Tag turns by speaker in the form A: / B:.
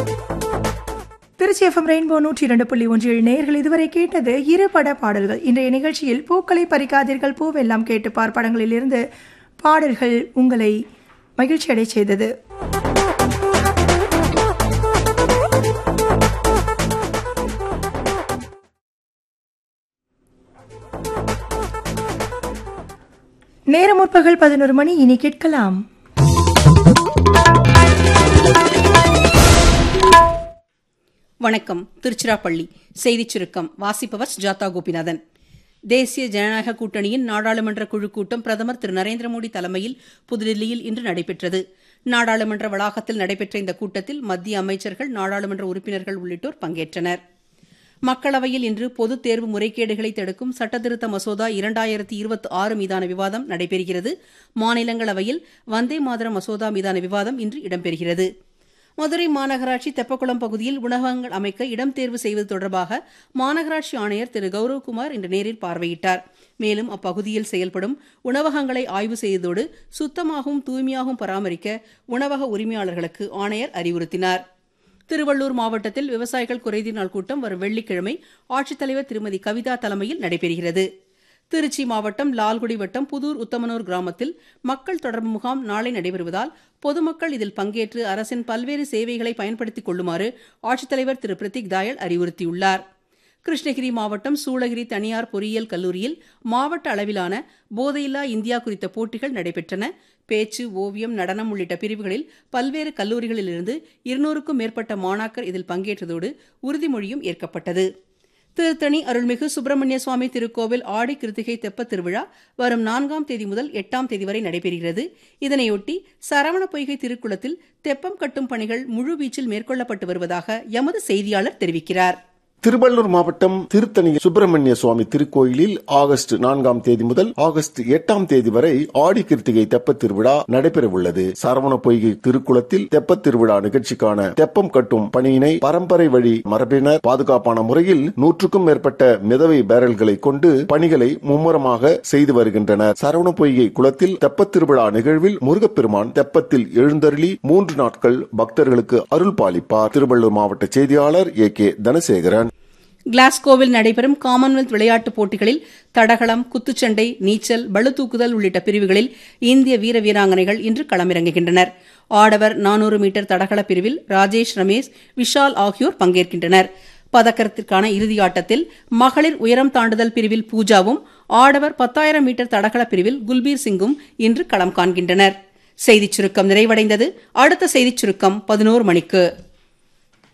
A: Trichy FM rainbow நூற்றி இரண்டு புள்ளி ஒன்றில் நேர்கள் இதுவரை கேட்டது இரு பட பாடல்கள் இன்றைய நிகழ்ச்சியில் பூக்களை பறிக்காதீர்கள் பூவெல்லாம் கேட்டு பார் படங்களில் இருந்து பாடல்கள் உங்களை மகிழ்ச்சியடை செய்தது நேரம் முற்பகல் பதினோரு மணி இனி கேட்கலாம்
B: வணக்கம் திருச்சிராப்பள்ளி செய்திச் சுருக்கம் வாசிப்பவர் சுஜாதா கோபிநாதன் தேசிய ஜனநாயக கூட்டணியின் நாடாளுமன்ற குழு கூட்டம் பிரதமர் திரு நரேந்திர மோடி தலைமையில் புதுடில்லியில் இன்று நடைபெற்றது நாடாளுமன்ற வளாகத்தில் நடைபெற்ற இந்த கூட்டத்தில் மத்திய அமைச்சர்கள் நாடாளுமன்ற உறுப்பினர்கள் உள்ளிட்டோர் பங்கேற்றனர் மக்களவையில் இன்று பொதுத் தேர்வு முறைகேடுகளை தடுக்கும் சட்டத்திருத்த மசோதா இரண்டாயிரத்தி இருபத்தி ஆறு மீதான விவாதம் நடைபெறுகிறது மாநிலங்களவையில் வந்தே மாதர மசோதா மீதான விவாதம் இன்று இடம்பெறுகிறது மதுரை மாநகராட்சி தெப்பக்குளம் பகுதியில் உணவகங்கள் அமைக்க இடம் தேர்வு செய்வது தொடர்பாக மாநகராட்சி ஆணையர் திரு கௌரவ்குமார் இன்று நேரில் பார்வையிட்டார் மேலும் அப்பகுதியில் செயல்படும் உணவகங்களை ஆய்வு செய்ததோடு சுத்தமாகவும் தூய்மையாகவும் பராமரிக்க உணவக உரிமையாளர்களுக்கு ஆணையர் அறிவுறுத்தினார் திருவள்ளூர் மாவட்டத்தில் விவசாயிகள் குறைதீர் நாள் கூட்டம் வரும் வெள்ளிக்கிழமை ஆட்சித்தலைவர் திருமதி கவிதா தலைமையில் நடைபெறுகிறது திருச்சி மாவட்டம் லால்குடி வட்டம் புதூர் உத்தமனூர் கிராமத்தில் மக்கள் தொடர்பு முகாம் நாளை நடைபெறுவதால் பொதுமக்கள் இதில் பங்கேற்று அரசின் பல்வேறு சேவைகளை பயன்படுத்திக் கொள்ளுமாறு ஆட்சித்தலைவர் திரு பிரதீக் தாயல் அறிவுறுத்தியுள்ளார் கிருஷ்ணகிரி மாவட்டம் சூளகிரி தனியார் பொறியியல் கல்லூரியில் மாவட்ட அளவிலான போதையில்லா இந்தியா குறித்த போட்டிகள் நடைபெற்றன பேச்சு ஓவியம் நடனம் உள்ளிட்ட பிரிவுகளில் பல்வேறு கல்லூரிகளிலிருந்து இருநூறுக்கும் மேற்பட்ட மாணாக்கர் இதில் பங்கேற்றதோடு உறுதிமொழியும் ஏற்கப்பட்டது திருத்தணி அருள்மிகு சுப்பிரமணிய சுவாமி திருக்கோவில் ஆடி கிருத்திகை தெப்ப திருவிழா வரும் நான்காம் தேதி முதல் எட்டாம் தேதி வரை நடைபெறுகிறது இதனையொட்டி சரவண பொய்கை திருக்குளத்தில் தெப்பம் கட்டும் பணிகள் முழுவீச்சில் மேற்கொள்ளப்பட்டு வருவதாக எமது செய்தியாளர் தெரிவிக்கிறார்
C: திருவள்ளூர் மாவட்டம் திருத்தணி சுப்பிரமணிய சுவாமி திருக்கோயிலில் ஆகஸ்ட் நான்காம் தேதி முதல் ஆகஸ்ட் எட்டாம் தேதி வரை ஆடி கிருத்திகை தெப்பத் திருவிழா நடைபெற உள்ளது சரவண பொய்கை திருக்குளத்தில் தெப்பத் திருவிழா நிகழ்ச்சிக்கான தெப்பம் கட்டும் பணியினை பரம்பரை வழி மரபினர் பாதுகாப்பான முறையில் நூற்றுக்கும் மேற்பட்ட மிதவை பேரல்களை கொண்டு பணிகளை மும்முரமாக செய்து வருகின்றனர் சரவண பொய்கை குளத்தில் தெப்பத் திருவிழா நிகழ்வில் முருகப்பெருமான் தெப்பத்தில் எழுந்தருளி மூன்று நாட்கள் பக்தர்களுக்கு அருள் பாலிப்பார் திருவள்ளூர் மாவட்ட செய்தியாளர் ஏ கே தனசேகரன்
B: கிளாஸ்கோவில் நடைபெறும் காமன்வெல்த் விளையாட்டுப் போட்டிகளில் தடகளம் குத்துச்சண்டை நீச்சல் பளுதூக்குதல் உள்ளிட்ட பிரிவுகளில் இந்திய வீர வீராங்கனைகள் இன்று களமிறங்குகின்றனர் ஆடவர் நானூறு மீட்டர் தடகள பிரிவில் ராஜேஷ் ரமேஷ் விஷால் ஆகியோர் பங்கேற்கின்றனர் பதக்கத்திற்கான இறுதி ஆட்டத்தில் மகளிர் உயரம் தாண்டுதல் பிரிவில் பூஜாவும் ஆடவர் பத்தாயிரம் மீட்டர் தடகள பிரிவில் குல்பீர் சிங்கும் இன்று களம் காண்கின்றனர் செய்திச் சுருக்கம் நிறைவடைந்தது அடுத்த செய்திச் சுருக்கம் பதினோரு மணிக்கு